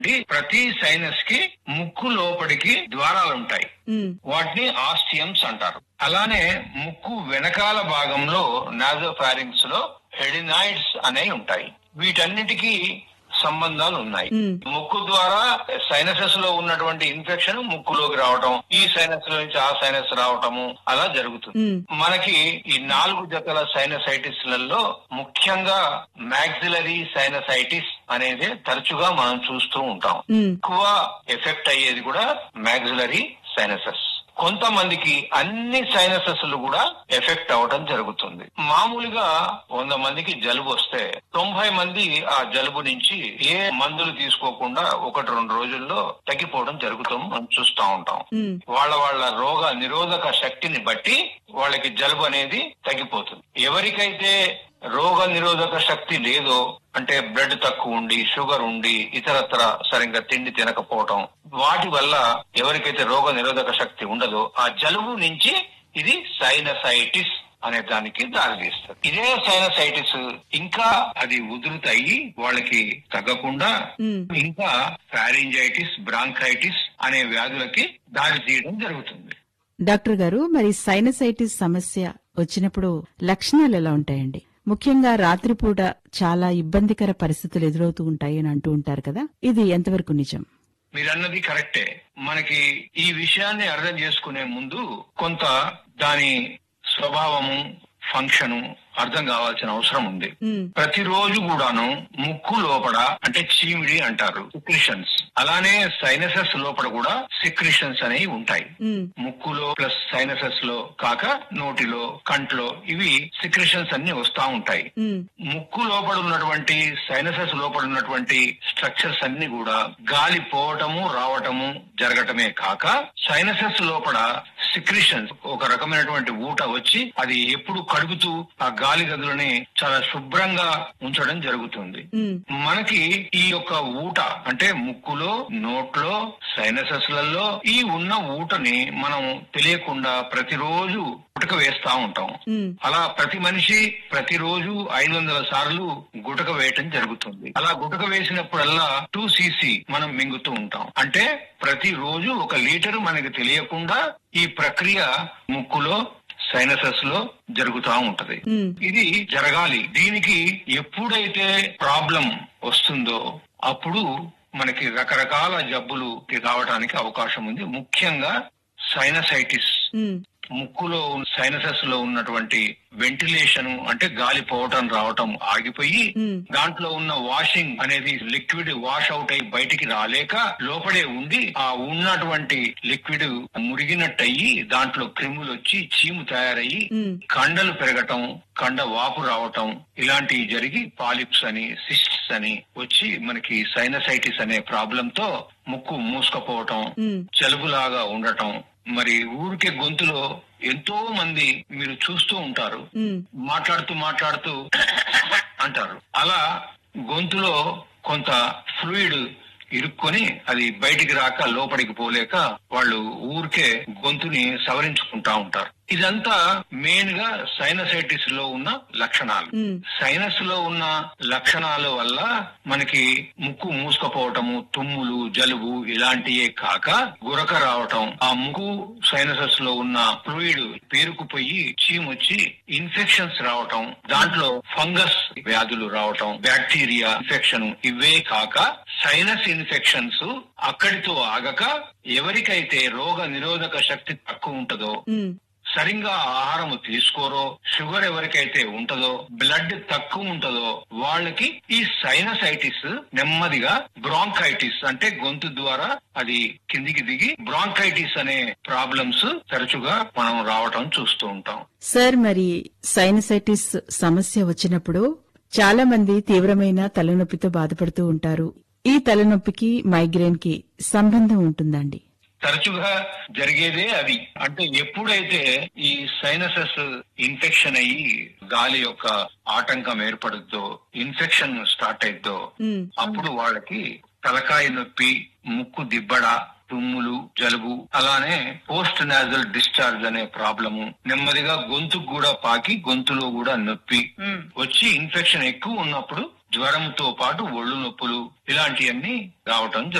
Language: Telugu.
ఈ ప్రతి సైనస్ కి ముక్కు లోపలికి ద్వారాలు ఉంటాయి ఉమ్, వాటిని ఆస్టియమ్స్ అంటారు అలానే ముక్కు వెనకాల భాగంలో నాజోఫారింగ్స్ లో హెడినాయిడ్స్ అనేవి ఉంటాయి వీటన్నిటికీ సంబంధాలు ఉన్నాయి ఉమ్, ముక్కు ద్వారా సైనసెస్ లో ఉన్నటువంటి ఇన్ఫెక్షన్ ముక్కులోకి రావటం ఈ సైనస్ నుంచి ఆ సైనస్ రావటము అలా జరుగుతుంది ఉమ్, మనకి ఈ నాలుగు జతల సైనసైటిస్ లలో ముఖ్యంగా మ్యాక్సిలరీ సైనసైటిస్ అనేది తరచుగా మనం చూస్తూ ఉంటాం ఉమ్, ఎక్కువ ఎఫెక్ట్ అయ్యేది కూడా మ్యాక్సిలరీ సైనసెస్ కొంతమందికి అన్ని సైనసెస్ కూడా ఎఫెక్ట్ అవడం జరుగుతుంది మామూలుగా వంద మందికి జలుబు వస్తే తొంభై మంది ఆ జలుబు నుంచి ఏ మందులు తీసుకోకుండా ఒకటి రెండు రోజుల్లో తగ్గిపోవడం జరుగుతాం మనం చూస్తూ ఉంటాం ఉమ్, వాళ్ళ వాళ్ళ రోగ నిరోధక శక్తిని బట్టి వాళ్ళకి జలుబు అనేది తగ్గిపోతుంది ఎవరికైతే రోగ నిరోధక శక్తి లేదో అంటే బ్లడ్ తక్కువ ఉండి షుగర్ ఉండి ఇతరత్ర సరిగ్గా తిండి తినకపోవటం వాటి వల్ల ఎవరికైతే రోగ నిరోధక శక్తి ఉండదో ఆ జలుబు నుంచి ఇది సైనసైటిస్ అనే దానికి దారితీస్తుంది ఇదే సైనసైటిస్ ఇంకా అది ఉధృతయి వాళ్ళకి తగ్గకుండా ఉమ్. ఇంకా ఫ్యారింజైటిస్ బ్రాంకైటిస్ అనే వ్యాధులకి దారి తీయడం జరుగుతుంది డాక్టర్ గారు మరి సైనసైటిస్ సమస్య వచ్చినప్పుడు లక్షణాలు ఎలా ఉంటాయండి ముఖ్యంగా రాత్రిపూట చాలా ఇబ్బందికర పరిస్థితులు ఎదురవుతూ ఉంటాయి అని అంటూ ఉంటారు కదా ఇది ఎంతవరకు నిజం మీరన్నది కరెక్టే మనకి ఈ విషయాన్ని అర్థం చేసుకునే ముందు కొంత దాని స్వభావము ఫంక్షను అర్థం కావాల్సిన అవసరం ఉంది ఉమ్, ప్రతిరోజు కూడాను ముక్కు లోపల అంటే చీమిడి అంటారు సిక్రిషన్స్ అలానే సైనసెస్ లోపల కూడా సిక్రిషన్స్ అనేవి ఉంటాయి ఉమ్, ముక్కులో ప్లస్ సైనసెస్ లో కాక నోటిలో కంట్లో ఇవి సిక్రిషన్స్ అన్ని వస్తా ఉంటాయి ఉమ్, ముక్కు లోపల ఉన్నటువంటి సైనసెస్ లోపల ఉన్నటువంటి స్ట్రక్చర్స్ అన్ని కూడా గాలి పోవటము రావటము జరగటమే కాక సైనసెస్ లోపల సిక్రిషన్స్ ఒక రకమైనటువంటి ఊట వచ్చి అది ఎప్పుడు కడుగుతూ ఆ గాలి గదులని చాలా శుభ్రంగా ఉంచడం జరుగుతుంది ఉమ్, మనకి ఈ యొక్క ఊట అంటే ముక్కులో నోట్లో సైనసెస్ లలో ఈ ఉన్న ఊటని మనం తెలియకుండా ప్రతిరోజు గుటక వేస్తా ఉంటాం ఉమ్, అలా ప్రతి మనిషి ప్రతిరోజు ఐదు వందల సార్లు గుటక వేయటం జరుగుతుంది అలా గుటక వేసినప్పుడల్లా టూ సీసీ మనం మింగుతూ ఉంటాం అంటే ప్రతిరోజు ఒక లీటరు మనకి తెలియకుండా ఈ ప్రక్రియ ముక్కులో సైనసెస్ లో జరుగుతా ఉంటది ఉమ్, ఇది జరగాలి దీనికి ఎప్పుడైతే ప్రాబ్లం వస్తుందో అప్పుడు మనకి రకరకాల జబ్బులు రావడానికి అవకాశం ఉంది ముఖ్యంగా సైనసైటిస్ ఉమ్, ముక్కులో సైనసెస్ లో ఉన్నటువంటి వెంటిలేషన్ అంటే గాలి పోవటం రావటం ఆగిపోయి ఉమ్, దాంట్లో ఉన్న వాషింగ్ అనేది లిక్విడ్ వాష్ అవుట్ అయి బయటికి రాలేక లోపడే ఉండి ఆ ఉన్నటువంటి లిక్విడ్ మురిగినట్టయి దాంట్లో క్రిములు వచ్చి చీము తయారయ్యి ఉమ్, కండలు పెరగటం కండ వాపు రావటం ఇలాంటివి జరిగి పాలిప్స్ అని సిస్ట్స్ అని వచ్చి మనకి సైనసైటిస్ అనే ప్రాబ్లం తో ముక్కు మూసుకపోవటం ఉమ్, జలుబులాగా ఉండటం మరి ఊరికే గొంతులో ఎంతో మంది మీరు చూస్తూ ఉంటారు ఉమ్, మాట్లాడుతూ మాట్లాడుతూ అంటారు అలా గొంతులో కొంత ఫ్లూయిడ్ ఇరుక్కొని అది బయటికి రాక లోపలికి పోలేక వాళ్ళు ఊరికే గొంతుని సవరించుకుంటా ఉంటారు ఇదంతా మెయిన్ గా సైనసైటిస్ లో ఉన్న లక్షణాలు ఉమ్, సైనస్ లో ఉన్న లక్షణాల వల్ల మనకి ముక్కు మూసుకపోవటము తుమ్ములు జలుబు ఇలాంటివే కాక గురక రావటం ఆ ముక్కు సైనసస్ లో ఉన్న ఫ్లూయిడ్ పేరుకుపోయి చీమొచ్చి ఇన్ఫెక్షన్స్ రావటం దాంట్లో ఫంగస్ వ్యాధులు రావటం బ్యాక్టీరియా ఇన్ఫెక్షన్ ఇవే కాక సైనస్ ఇన్ఫెక్షన్స్ అక్కడితో ఆగక ఎవరికైతే రోగ నిరోధక శక్తి తక్కువ ఉంటుందో ఉమ్, సరిగ్గా ఆహారం తీసుకోరో షుగర్ ఎవరికైతే ఉంటదో బ్లడ్ తక్కువ ఉంటదో వాళ్ళకి ఈ సైనసైటిస్ నెమ్మదిగా బ్రాంకైటిస్ అంటే గొంతు ద్వారా అది కిందికి దిగి బ్రాంకైటిస్ అనే ప్రాబ్లమ్స్ తరచుగా మనం రావటం చూస్తూ ఉంటాం సార్ మరి సైనసైటిస్ సమస్య వచ్చినప్పుడు చాలా మంది తీవ్రమైన తలనొప్పితో బాధపడుతూ ఉంటారు ఈ తలనొప్పికి మైగ్రేన్ కి సంబంధం ఉంటుందండి తరచుగా జరిగేదే అది అంటే ఎప్పుడైతే ఈ సైనసస్ ఇన్ఫెక్షన్ అయ్యి గాలి యొక్క ఆటంకం ఏర్పడుద్దో ఇన్ఫెక్షన్ స్టార్ట్ అయిద్దో ఉమ్, అప్పుడు వాళ్ళకి తలకాయ నొప్పి ముక్కు దిబ్బడ తుమ్ములు జలుబు అలానే పోస్ట్ నాజల్ డిశ్చార్జ్ అనే ప్రాబ్లము నెమ్మదిగా గొంతుకు కూడా పాకి గొంతులో కూడా నొప్పి ఉమ్, వచ్చి ఇన్ఫెక్షన్ ఎక్కువ ఉన్నప్పుడు జ్వరంతో పాటు ఒళ్ళు నొప్పులు ఇలాంటివన్నీ రావటం